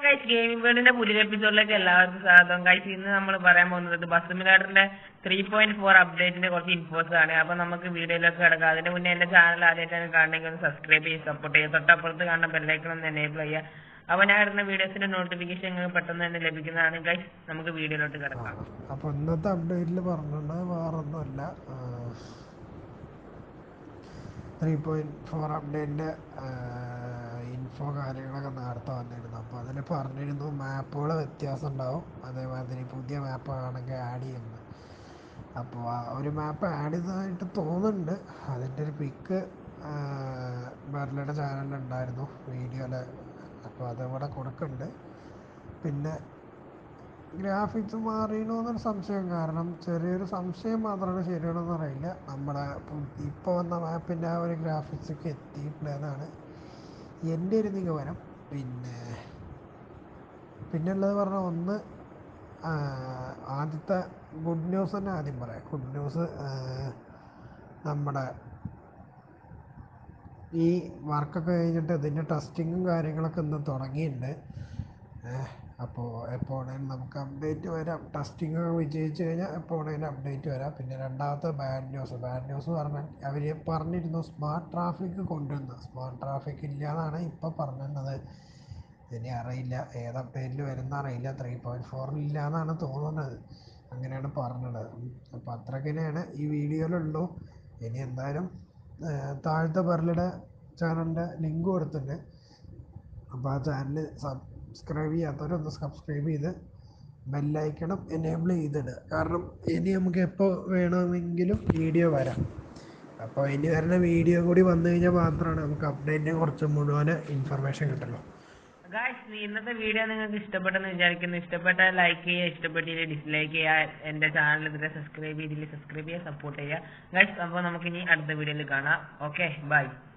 guys gaming വേൾഡിന്റെ പുതിയ എപ്പിസോഡിലേക്ക് എല്ലാവർക്കും സ്വാഗതം ഗൈസ് ഇന്ന് നമ്മൾ പറയാൻ പോകുന്നത് ബസ് സിമുലേറ്ററിന്റെ ത്രീ പോയിന്റ് ഫോർ അപ്ഡേറ്റിന്റെ കുറച്ച് ഇൻഫോസ് ആണ് അപ്പൊ നമുക്ക് വീഡിയോയിലേക്ക് കിടക്കാം അതിന് മുന്നേ എന്റെ ചാനൽ ആദ്യമായിട്ടാണ് കാണണമെങ്കിൽ ഒന്ന് സബ്സ്ക്രൈബ് ചെയ്ത് സപ്പോർട്ട് ചെയ്യുക തൊട്ടപ്പുറത്ത് കാണുന്ന ബെല്ലൈക്കൺ ഒന്ന് എനേബിൾ ചെയ്യുക അപ്പൊ ഞാൻ ഇടുന്ന വീഡിയോസിന്റെ നോട്ടിഫിക്കേഷൻ നിങ്ങൾക്ക് പെട്ടെന്ന് തന്നെ ലഭിക്കുന്നതാണ് ഗൈസ് നമുക്ക് വീഡിയോയിലോട്ട് കിടക്കാം അപ്പോൾ ഇന്നത്തെ അപ്ഡേറ്റിൽ പറഞ്ഞിട്ടുണ്ട് വേറൊന്നുമല്ല ത്രീ പോയിൻറ്റ് ഫോർ അപ്ഡേറ്റിൻ്റെ ഇൻഫോ കാര്യങ്ങളൊക്കെ നേരത്തെ വന്നിരുന്നു അപ്പോൾ അതിൽ പറഞ്ഞിരുന്നു മാപ്പുകൾ വ്യത്യാസം ഉണ്ടാവും അതേമാതിരി പുതിയ മാപ്പ് ആണെങ്കിൽ ആഡ് ചെയ്യുന്നത് അപ്പോൾ ആ ഒരു മാപ്പ് ആഡ് ചെയ്തതായിട്ട് തോന്നുന്നുണ്ട് അതിൻ്റെ ഒരു പിക്ക് ബെർലയുടെ ചാനലിൽ ഉണ്ടായിരുന്നു വീഡിയോയിൽ അപ്പോൾ അതവിടെ കൊടുക്കുന്നുണ്ട് പിന്നെ ഗ്രാഫിക്സ് മാറിയണോ എന്നൊരു സംശയം കാരണം ചെറിയൊരു സംശയം മാത്രമാണ് ശരിയാണോന്ന് അറിയില്ല നമ്മുടെ ഇപ്പോൾ വന്ന മാപ്പിൻ്റെ ആ ഒരു ഗ്രാഫിക്സൊക്കെ എത്തിയിട്ടില്ല എന്നാണ് എൻ്റെ ഒരു നിഗമനം പിന്നെ പിന്നെ ഉള്ളത് പറഞ്ഞാൽ ഒന്ന് ആ, ആദ്യത്തെ ഗുഡ് ന്യൂസ് തന്നെ ആദ്യം പറയാം ഗുഡ് ന്യൂസ് നമ്മുടെ ഈ വർക്കൊക്കെ കഴിഞ്ഞിട്ട് ഇതിൻ്റെ ടെസ്റ്റിങ്ങും കാര്യങ്ങളൊക്കെ ഇന്ന് തുടങ്ങിയിട്ടുണ്ട് അപ്പോൾ എപ്പോൾ വേണേലും നമുക്ക് അപ്ഡേറ്റ് വരാം ടെസ്റ്റിംഗ് ഒക്കെ വിജയിച്ച് കഴിഞ്ഞാൽ എപ്പോൾ വേണേലും അപ്ഡേറ്റ് വരാം പിന്നെ രണ്ടാമത്തെ ബാഡ് ന്യൂസ് ബാഡ് ന്യൂസ് പറഞ്ഞാൽ അവർ പറഞ്ഞിരുന്നു സ്മാർട്ട് ട്രാഫിക് കൊണ്ടുവന്നു സ്മാർട്ട് ട്രാഫിക് ഇല്ല എന്നാണ് ഇപ്പോൾ പറഞ്ഞിരുന്നത് ഇനി അറിയില്ല ഏത് അപ്ഡേറ്റിൽ വരുന്ന അറിയില്ല ത്രീ പോയിൻറ്റ് ഫോറിൽ ഇല്ല എന്നാണ് തോന്നുന്നത് അങ്ങനെയാണ് പറഞ്ഞത് അപ്പോൾ അത്രയ്ക്കനെയാണ് ഈ വീഡിയോയിലുള്ളൂ ഇനി എന്തായാലും ഏർ താഴത്തെ ബെർലിയുടെ ചാനലിൻ്റെ ലിങ്ക് കൊടുത്തിട്ടുണ്ട് അപ്പോൾ ആ ചാനൽ സബ്സ്ക്രൈബ് ചെയ്യാത്തവരൊന്ന് സബ്സ്ക്രൈബ് ചെയ്ത് ബെല്ലൈക്കണം എനേബിൾ ചെയ്തിടുക കാരണം ഇനി നമുക്ക് എപ്പോൾ വേണമെങ്കിലും വീഡിയോ വരാം അപ്പോൾ ഇനി വരുന്ന വീഡിയോ കൂടി വന്നു കഴിഞ്ഞാൽ മാത്രമാണ് നമുക്ക് അപ്ഡേറ്റിനെ കുറിച്ച് മുഴുവൻ ഇൻഫർമേഷൻ കിട്ടുള്ളൂ ഗായ്സ് ഇന്നത്തെ വീഡിയോ നിങ്ങൾക്ക് ഇഷ്ടപ്പെട്ടെന്ന് വിചാരിക്കുന്നു ഇഷ്ടപ്പെട്ടാൽ ലൈക്ക് ചെയ്യുക ഇഷ്ടപ്പെട്ടില്ല ഡിസ്ലൈക്ക് ചെയ്യുക എന്റെ ചാനൽ ഇതുവരെ സബ്സ്ക്രൈബ് ചെയ്തില്ല സബ്സ്ക്രൈബ് ചെയ്യുക സപ്പോർട്ട് ചെയ്യുക ഗായ്സ് അപ്പോൾ നമുക്കിനി അടുത്ത വീഡിയോയിൽ കാണാം ഓക്കെ ബൈ